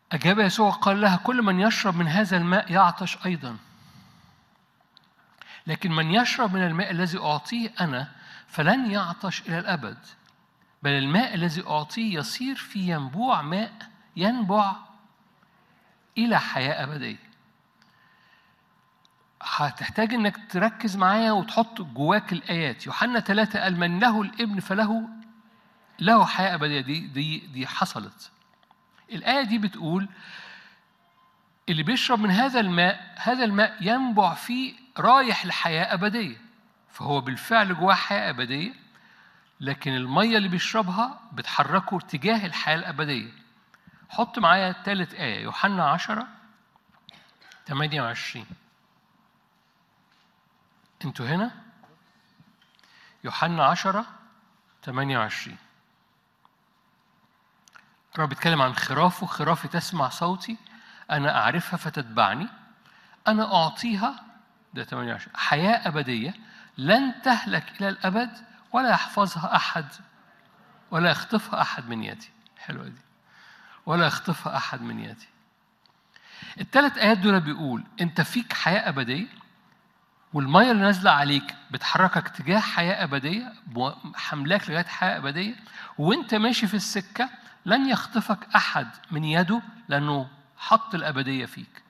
أجاب يسوع قال لها كل من يشرب من هذا الماء يعطش أيضا لكن من يشرب من الماء الذي أعطيه أنا فلن يعطش إلى الأبد بل الماء الذي أعطيه يصير في ينبوع ماء ينبع إلى حياة أبدية هتحتاج انك تركز معايا وتحط جواك الايات يوحنا ثلاثة قال من له الابن فله له حياة أبدية دي دي دي حصلت الآية دي بتقول اللي بيشرب من هذا الماء هذا الماء ينبع فيه رايح لحياة أبدية فهو بالفعل جواه حياة أبدية لكن المية اللي بيشربها بتحركه تجاه الحياة الأبدية حط معايا ثالث آية يوحنا 10 28 انتوا هنا يوحنا 10 28 الرب بيتكلم عن خرافه خرافي تسمع صوتي أنا أعرفها فتتبعني أنا أعطيها ده 28 حياة أبدية لن تهلك إلى الأبد ولا يحفظها أحد ولا يخطفها أحد من يدي حلوة دي ولا يخطفها أحد من يدي الثلاث آيات دول بيقول أنت فيك حياة أبدية والمية اللي نازلة عليك بتحركك تجاه حياة أبدية حملاك لغاية حياة أبدية وأنت ماشي في السكة لن يخطفك أحد من يده لأنه حط الأبدية فيك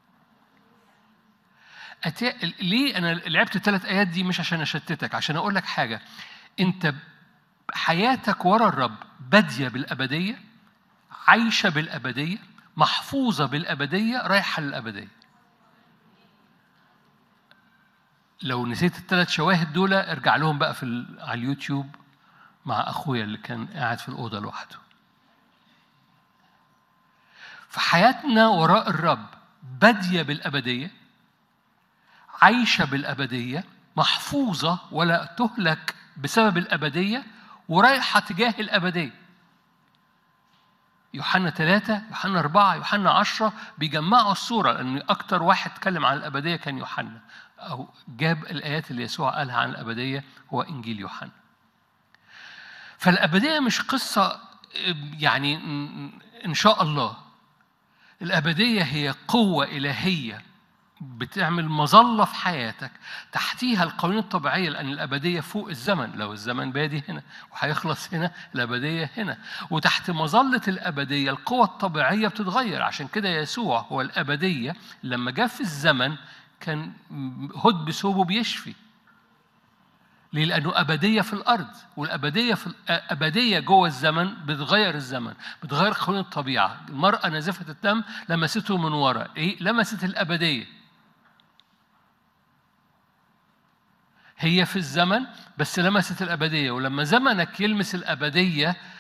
أتي... ليه أنا لعبت الثلاث آيات دي مش عشان أشتتك عشان أقول لك حاجة أنت حياتك ورا الرب بادية بالأبدية عايشة بالأبدية محفوظة بالأبدية رايحة للأبدية لو نسيت الثلاث شواهد دول ارجع لهم بقى في ال... على اليوتيوب مع أخويا اللي كان قاعد في الأوضة لوحده فحياتنا وراء الرب بادية بالأبدية عايشة بالأبدية محفوظة ولا تهلك بسبب الأبدية ورايحة تجاه الأبدية يوحنا ثلاثة يوحنا أربعة يوحنا عشرة بيجمعوا الصورة لأن أكتر واحد اتكلم عن الأبدية كان يوحنا أو جاب الآيات اللي يسوع قالها عن الأبدية هو إنجيل يوحنا فالأبدية مش قصة يعني إن شاء الله الأبدية هي قوة إلهية بتعمل مظلة في حياتك تحتيها القوانين الطبيعية لأن الأبدية فوق الزمن لو الزمن بادي هنا وهيخلص هنا الأبدية هنا وتحت مظلة الأبدية القوة الطبيعية بتتغير عشان كده يسوع هو الأبدية لما جاء في الزمن كان هد بثوبه بيشفي ليه؟ لأنه أبدية في الأرض والأبدية في أبدية جوه الزمن بتغير الزمن بتغير قانون الطبيعة المرأة نازفة الدم لمسته من وراء إيه؟ لمست الأبدية هي في الزمن بس لمست الأبدية ولما زمنك يلمس الأبدية